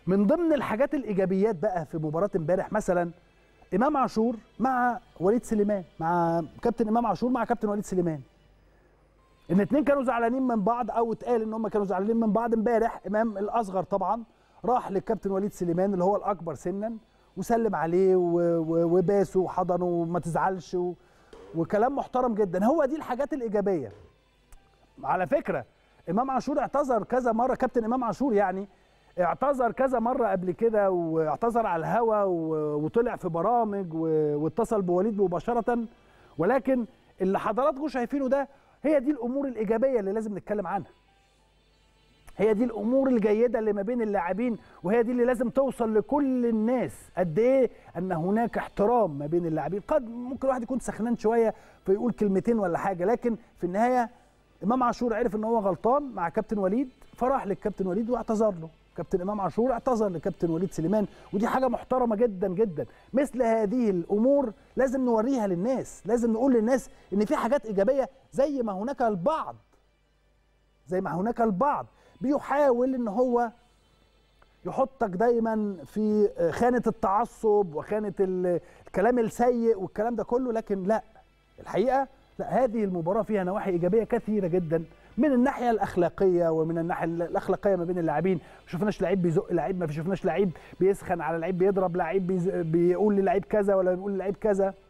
من ضمن الحاجات الايجابيات بقى في مباراه امبارح مثلا امام عاشور مع وليد سليمان مع كابتن امام عاشور مع كابتن وليد سليمان الاثنين كانوا زعلانين من بعض او اتقال ان هم كانوا زعلانين من بعض امبارح امام الاصغر طبعا راح للكابتن وليد سليمان اللي هو الاكبر سنا وسلم عليه و- و- وباسه وحضنه وما تزعلش و... وكلام محترم جدا هو دي الحاجات الايجابيه على فكره امام عاشور اعتذر كذا مره كابتن امام عاشور يعني اعتذر كذا مره قبل كده واعتذر على الهوا و- وطلع في برامج و- واتصل بوليد مباشره ولكن اللي حضراتكم شايفينه ده هي دي الامور الايجابيه اللي لازم نتكلم عنها هي دي الامور الجيده اللي ما بين اللاعبين وهي دي اللي لازم توصل لكل الناس قد ايه ان هناك احترام ما بين اللاعبين قد ممكن الواحد يكون سخنان شويه فيقول كلمتين ولا حاجه لكن في النهايه امام عاشور عرف ان هو غلطان مع كابتن وليد فراح للكابتن وليد واعتذر له كابتن امام عاشور اعتذر لكابتن وليد سليمان ودي حاجه محترمه جدا جدا مثل هذه الامور لازم نوريها للناس لازم نقول للناس ان في حاجات ايجابيه زي ما هناك البعض زي ما هناك البعض بيحاول ان هو يحطك دايما في خانه التعصب وخانه ال- الكلام السيء والكلام ده كله لكن لا الحقيقه لا هذه المباراه فيها نواحي ايجابيه كثيره جدا من الناحيه الاخلاقيه ومن الناحيه الاخلاقيه ما بين اللاعبين ما شفناش لعيب بيزق لعيب ما شفناش لعيب بيسخن على لعيب بيضرب لعيب بيز- بيقول للعيب كذا ولا بيقول للعيب كذا